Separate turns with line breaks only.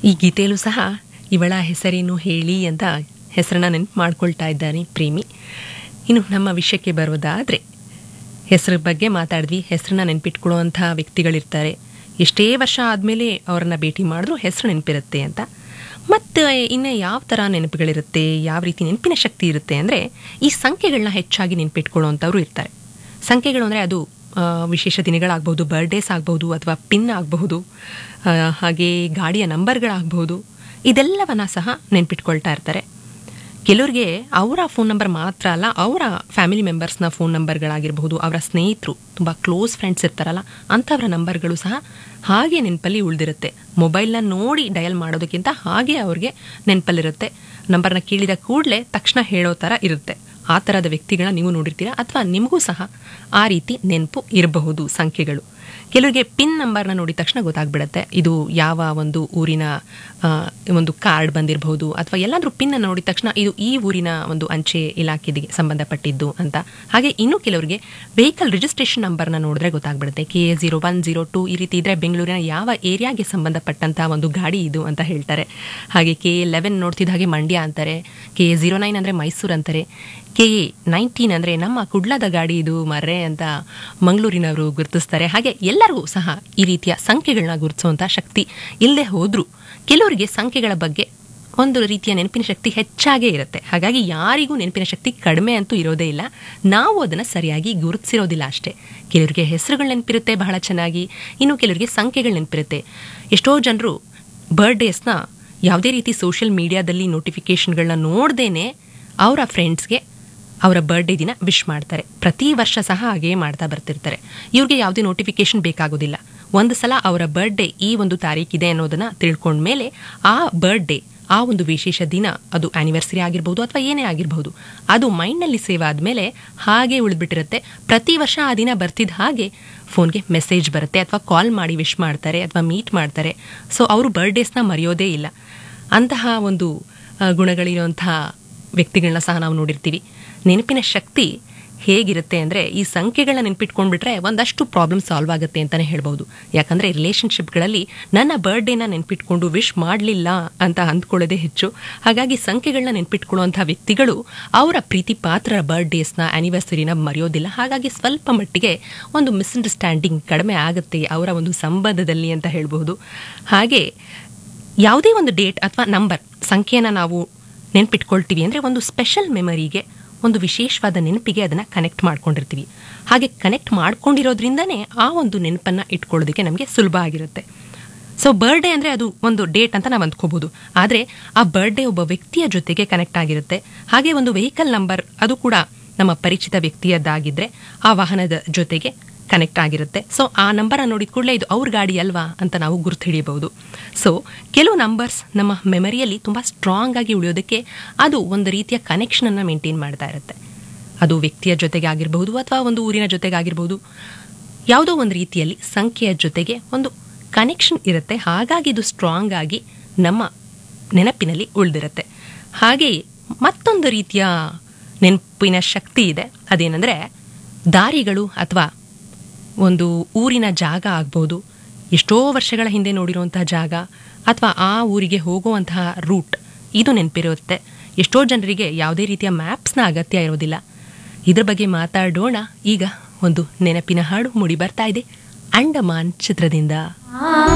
ಈ ಗೀತೆಯಲ್ಲೂ ಸಹ ಇವಳ ಹೆಸರೇನು ಹೇಳಿ ಅಂತ ಹೆಸರನ್ನ ನೆನಪು ಮಾಡ್ಕೊಳ್ತಾ ಇದ್ದಾನೆ ಪ್ರೇಮಿ ಇನ್ನು ನಮ್ಮ ವಿಷಯಕ್ಕೆ ಬರೋದಾದರೆ ಹೆಸರ ಬಗ್ಗೆ ಮಾತಾಡಿದ್ವಿ ಹೆಸರನ್ನ ನೆನಪಿಟ್ಕೊಳ್ಳುವಂಥ ವ್ಯಕ್ತಿಗಳಿರ್ತಾರೆ ಎಷ್ಟೇ ವರ್ಷ ಆದಮೇಲೆ ಅವ್ರನ್ನ ಭೇಟಿ ಮಾಡಿದ್ರೂ ಹೆಸರು ನೆನಪಿರುತ್ತೆ ಅಂತ ಮತ್ತು ಇನ್ನು ಯಾವ ಥರ ನೆನಪುಗಳಿರುತ್ತೆ ಯಾವ ರೀತಿ ನೆನಪಿನ ಶಕ್ತಿ ಇರುತ್ತೆ ಅಂದರೆ ಈ ಸಂಖ್ಯೆಗಳನ್ನ ಹೆಚ್ಚಾಗಿ ನೆನಪಿಟ್ಕೊಳ್ಳುವಂಥವ್ರು ಇರ್ತಾರೆ ಸಂಖ್ಯೆಗಳು ಅಂದರೆ ಅದು ಆ, ವಿಶೇಷ ದಿನಗಳಾಗಬಹುದು ಬರ್ಡೇಸ್ ಆಗಬಹುದು ಅಥವಾ ಪಿನ್ ಆಗಬಹುದು ಆ, ಹಾಗೆ ಗಾಡಿಯ ನಂಬರ್ಗಳಾಗಬಹುದು ಇದೆಲ್ಲವನ್ನ ಸಹ ನೆನ್ಪಿಟ್ಕೊಳ್ತಾ ಇರ್ತಾರೆ ಕೆಲವ್ರಿಗೆ ಅವರ ಫೋನ್ ನಂಬರ್ ಮಾತ್ರ ಅಲ್ಲ ಅವರ ಫ್ಯಾಮಿಲಿ ಮೆಂಬರ್ಸ್ನ ಫೋನ್ ನಂಬರ್ಗಳಾಗಿರಬಹುದು ಅವರ ಸ್ನೇಹಿತರು ತುಂಬ ಕ್ಲೋಸ್ ಫ್ರೆಂಡ್ಸ್ ಇರ್ತಾರಲ್ಲ ಅಂಥವರ ನಂಬರ್ಗಳು ಸಹ ಹಾಗೆ ನೆನಪಲ್ಲಿ ಉಳಿದಿರುತ್ತೆ ಮೊಬೈಲ್ನ ನೋಡಿ ಡಯಲ್ ಮಾಡೋದಕ್ಕಿಂತ ಹಾಗೆ ಅವ್ರಿಗೆ ನೆನಪಲ್ಲಿರುತ್ತೆ ನಂಬರ್ನ ಕೇಳಿದ ಕೂಡಲೇ ತಕ್ಷಣ ಹೇಳೋ ಥರ ಇರುತ್ತೆ ಆ ಥರದ ವ್ಯಕ್ತಿಗಳನ್ನ ನೀವು ನೋಡಿರ್ತೀರಾ ಅಥವಾ ನಿಮಗೂ ಸಹ ಆ ರೀತಿ ನೆನಪು ಇರಬಹುದು ಸಂಖ್ಯೆಗಳು ಕೆಲವರಿಗೆ ಪಿನ್ ನಂಬರ್ನ ನೋಡಿದ ತಕ್ಷಣ ಗೊತ್ತಾಗ್ಬಿಡುತ್ತೆ ಇದು ಯಾವ ಒಂದು ಊರಿನ ಆ, ಒಂದು ಕಾರ್ಡ್ ಬಂದಿರಬಹುದು ಅಥವಾ ಎಲ್ಲಾದರೂ ಪಿನ್ ನೋಡಿದ ತಕ್ಷಣ ಇದು ಈ ಊರಿನ ಒಂದು ಅಂಚೆ ಇಲಾಖೆಗೆ ಸಂಬಂಧಪಟ್ಟಿದ್ದು ಅಂತ ಹಾಗೆ ಇನ್ನು ಕೆಲವರಿಗೆ ವೆಹಿಕಲ್ ರಿಜಿಸ್ಟ್ರೇಷನ್ ನಂಬರ್ನ ನೋಡಿದ್ರೆ ಗೊತ್ತಾಗ್ಬಿಡುತ್ತೆ K A zero one zero two ಈ ರೀತಿ ಇದ್ರೆ ಬೆಂಗಳೂರಿನ ಯಾವ ಏರಿಯಾಗೆ ಸಂಬಂಧಪಟ್ಟಂತಹ ಒಂದು ಗಾಡಿ ಇದು ಅಂತ ಹೇಳ್ತಾರೆ ಹಾಗೆ ಕೆ ಎ ಲೆವೆನ್ ನೋಡ್ತಿದ್ದ ಹಾಗೆ ಮಂಡ್ಯ ಅಂತಾರೆ ಕೆ ಎ ಜೀರೋ ನೈನ್ ಅಂದರೆ ಮೈಸೂರು ಅಂತಾರೆ ಕೆ ಎ ನೈನ್ಟೀನ್ ಅಂದರೆ ನಮ್ಮ ಕುಡ್ಲದ ಗಾಡಿ ಇದು ಮರ್ರೆ ಅಂತ ಮಂಗಳೂರಿನವರು ಗುರುತಿಸ್ತಾರೆ ಹಾಗೆ ಎಲ್ಲರಿಗೂ ಸಹ ಈ ರೀತಿಯ ಸಂಖ್ಯೆಗಳನ್ನ ಗುರುತಿಸುವಂಥ ಶಕ್ತಿ ಇಲ್ಲದೆ ಹೋದರೂ ಕೆಲವರಿಗೆ ಸಂಖ್ಯೆಗಳ ಬಗ್ಗೆ ಒಂದು ರೀತಿಯ ನೆನಪಿನ ಶಕ್ತಿ ಹೆಚ್ಚಾಗೇ ಇರುತ್ತೆ ಹಾಗಾಗಿ ಯಾರಿಗೂ ನೆನಪಿನ ಶಕ್ತಿ ಕಡಿಮೆ ಅಂತೂ ಇರೋದೇ ಇಲ್ಲ ನಾವು ಅದನ್ನು ಸರಿಯಾಗಿ ಗುರುತಿಸಿರೋದಿಲ್ಲ ಅಷ್ಟೇ ಕೆಲವರಿಗೆ ಹೆಸರುಗಳು ನೆನಪಿರುತ್ತೆ ಬಹಳ ಚೆನ್ನಾಗಿ ಇನ್ನು ಕೆಲವರಿಗೆ ಸಂಖ್ಯೆಗಳು ನೆನಪಿರುತ್ತೆ ಎಷ್ಟೋ ಜನರು ಬರ್ಡೇಸ್ನ ಯಾವುದೇ ರೀತಿ ಸೋಷಿಯಲ್ ಮೀಡಿಯಾದಲ್ಲಿ ನೋಟಿಫಿಕೇಶನ್ಗಳನ್ನ ನೋಡ್ದೇನೆ ಅವರ ಫ್ರೆಂಡ್ಸ್ಗೆ ಅವರ ಬರ್ಡೇ ದಿನ ವಿಶ್ ಮಾಡ್ತಾರೆ ಪ್ರತಿ ವರ್ಷ ಸಹ ಹಾಗೇ ಮಾಡ್ತಾ ಬರ್ತಿರ್ತಾರೆ ಇವ್ರಿಗೆ ಯಾವುದೇ ನೋಟಿಫಿಕೇಶನ್ ಬೇಕಾಗೋದಿಲ್ಲ ಒಂದು ಸಲ ಅವರ ಬರ್ಡೇ ಈ ಒಂದು ತಾರೀಕಿದೆ ಅನ್ನೋದನ್ನ ತಿಳ್ಕೊಂಡ್ಮೇಲೆ ಆ ಬರ್ಡೇ ಆ ಒಂದು ವಿಶೇಷ ದಿನ ಅದು ಆನಿವರ್ಸರಿ ಆಗಿರ್ಬೋದು ಅಥವಾ ಏನೇ ಆಗಿರ್ಬೋದು ಅದು ಮೈಂಡ್ನಲ್ಲಿ ಸೇವ್ ಆದಮೇಲೆ ಹಾಗೆ ಉಳಿದ್ಬಿಟ್ಟಿರುತ್ತೆ ಪ್ರತಿ ವರ್ಷ ಆ ದಿನ ಬರ್ತಿದ್ದ ಹಾಗೆ ಫೋನ್ಗೆ ಮೆಸೇಜ್ ಬರುತ್ತೆ ಅಥವಾ ಕಾಲ್ ಮಾಡಿ ವಿಶ್ ಮಾಡ್ತಾರೆ ಅಥವಾ ಮೀಟ್ ಮಾಡ್ತಾರೆ ಸೊ ಅವರು ಬರ್ಡೇಸ್ನ ಮರೆಯೋದೇ ಇಲ್ಲ ಅಂತಹ ಒಂದು ಆ, ಗುಣಗಳಿರುವಂತಹ ವ್ಯಕ್ತಿಗಳನ್ನ ಸಹ ನಾವು ನೋಡಿರ್ತೀವಿ ನೆನಪಿನ ಶಕ್ತಿ ಹೇಗಿರುತ್ತೆ ಅಂದರೆ ಈ ಸಂಖ್ಯೆಗಳನ್ನ ನೆನ್ಪಿಟ್ಕೊಂಡ್ಬಿಟ್ರೆ ಒಂದಷ್ಟು ಪ್ರಾಬ್ಲಮ್ ಸಾಲ್ವ್ ಆಗುತ್ತೆ ಅಂತಲೇ ಹೇಳ್ಬೋದು ಯಾಕಂದರೆ ರಿಲೇಷನ್ಶಿಪ್ಗಳಲ್ಲಿ ನನ್ನ ಬರ್ಡೇನ ನೆನ್ಪಿಟ್ಕೊಂಡು ವಿಶ್ ಮಾಡಲಿಲ್ಲ ಅಂತ ಅಂದ್ಕೊಳ್ಳೋದೇ ಹೆಚ್ಚು ಹಾಗಾಗಿ ಸಂಖ್ಯೆಗಳನ್ನ ನೆನ್ಪಿಟ್ಕೊಳ್ಳುವಂಥ ವ್ಯಕ್ತಿಗಳು ಅವರ ಪ್ರೀತಿ ಪಾತ್ರರ ಬರ್ಡೇಸ್ನ ಆ್ಯನಿವರ್ಸರಿನ ಮರೆಯೋದಿಲ್ಲ ಹಾಗಾಗಿ ಸ್ವಲ್ಪ ಮಟ್ಟಿಗೆ ಒಂದು ಮಿಸ್ಅಂಡರ್ಸ್ಟ್ಯಾಂಡಿಂಗ್ ಕಡಿಮೆ ಆಗುತ್ತೆ ಅವರ ಒಂದು ಸಂಬಂಧದಲ್ಲಿ ಅಂತ ಹೇಳ್ಬೋದು ಹಾಗೆ ಯಾವುದೇ ಒಂದು ಡೇಟ್ ಅಥವಾ ನಂಬರ್ ಸಂಖ್ಯೆನ ನಾವು ನೆನ್ಪಿಟ್ಕೊಳ್ತೀವಿ ಅಂದರೆ ಒಂದು ಸ್ಪೆಷಲ್ ಮೆಮರಿಗೆ ಒಂದು ವಿಶೇಷವಾದ ನೆನಪಿಗೆ ಅದನ್ನು ಕನೆಕ್ಟ್ ಮಾಡ್ಕೊಂಡಿರ್ತೀವಿ ಹಾಗೆ ಕನೆಕ್ಟ್ ಮಾಡ್ಕೊಂಡಿರೋದ್ರಿಂದನೇ ಆ ಒಂದು ನೆನಪನ್ನು ಇಟ್ಕೊಳ್ಳೋದಕ್ಕೆ ನಮಗೆ ಸುಲಭ ಆಗಿರುತ್ತೆ ಸೊ ಬರ್ಡೇ ಅಂದರೆ ಅದು ಒಂದು ಡೇಟ್ ಅಂತ ನಾವು ಅಂದ್ಕೋಬೋದು ಆದರೆ ಆ ಬರ್ಡೇ ಒಬ್ಬ ವ್ಯಕ್ತಿಯ ಜೊತೆಗೆ ಕನೆಕ್ಟ್ ಆಗಿರುತ್ತೆ ಹಾಗೆ ಒಂದು ವೆಹಿಕಲ್ ನಂಬರ್ ಅದು ಕೂಡ ನಮ್ಮ ಪರಿಚಿತ ವ್ಯಕ್ತಿಯದ್ದಾಗಿದ್ದರೆ ಆ ವಾಹನದ ಜೊತೆಗೆ ಕನೆಕ್ಟ್ ಆಗಿರುತ್ತೆ ಸೊ ಆ ನಂಬರ್ ನೋಡಿದ ಕೂಡಲೇ ಇದು ಅವ್ರ ಗಾಡಿ ಅಲ್ವಾ ಅಂತ ನಾವು ಗುರ್ತು ಹಿಡಿಯಬಹುದು ಸೊ ಕೆಲವು ನಂಬರ್ಸ್ ನಮ್ಮ ಮೆಮರಿಯಲ್ಲಿ ತುಂಬ ಸ್ಟ್ರಾಂಗ್ ಆಗಿ ಉಳಿಯೋದಕ್ಕೆ ಅದು ಒಂದು ರೀತಿಯ ಕನೆಕ್ಷನನ್ನು ಮೇಂಟೈನ್ ಮಾಡ್ತಾ ಇರುತ್ತೆ ಅದು ವ್ಯಕ್ತಿಯ ಜೊತೆಗೆ ಆಗಿರಬಹುದು ಅಥವಾ ಒಂದು ಊರಿನ ಜೊತೆಗೆ ಆಗಿರಬಹುದು ಯಾವುದೋ ಒಂದು ರೀತಿಯಲ್ಲಿ ಸಂಖ್ಯೆಯ ಜೊತೆಗೆ ಒಂದು ಕನೆಕ್ಷನ್ ಇರುತ್ತೆ ಹಾಗಾಗಿ ಇದು ಸ್ಟ್ರಾಂಗ್ ಆಗಿ ನಮ್ಮ ನೆನಪಿನಲ್ಲಿ ಉಳಿದಿರುತ್ತೆ ಹಾಗೆಯೇ ಮತ್ತೊಂದು ರೀತಿಯ ನೆನಪಿನ ಶಕ್ತಿ ಇದೆ ಅದೇನೆಂದರೆ ದಾರಿಗಳು ಅಥವಾ ಒಂದು ಊರಿನ ಜಾಗ ಆಗ್ಬೋದು ಎಷ್ಟೋ ವರ್ಷಗಳ ಹಿಂದೆ ನೋಡಿರುವಂತಹ ಜಾಗ ಅಥವಾ ಆ ಊರಿಗೆ ಹೋಗುವಂತಹ ರೂಟ್ ಇದು ನೆನಪಿರುತ್ತೆ ಎಷ್ಟೋ ಜನರಿಗೆ ಯಾವುದೇ ರೀತಿಯ ಮ್ಯಾಪ್ಸ್ನ ಅಗತ್ಯ ಇರೋದಿಲ್ಲ ಇದ್ರ ಬಗ್ಗೆ ಮಾತಾಡೋಣ ಈಗ ಒಂದು ನೆನಪಿನ ಹಾಡು ಮೂಡಿ ಬರ್ತಾ ಇದೆ ಅಂಡಮಾನ್ ಚಿತ್ರದಿಂದ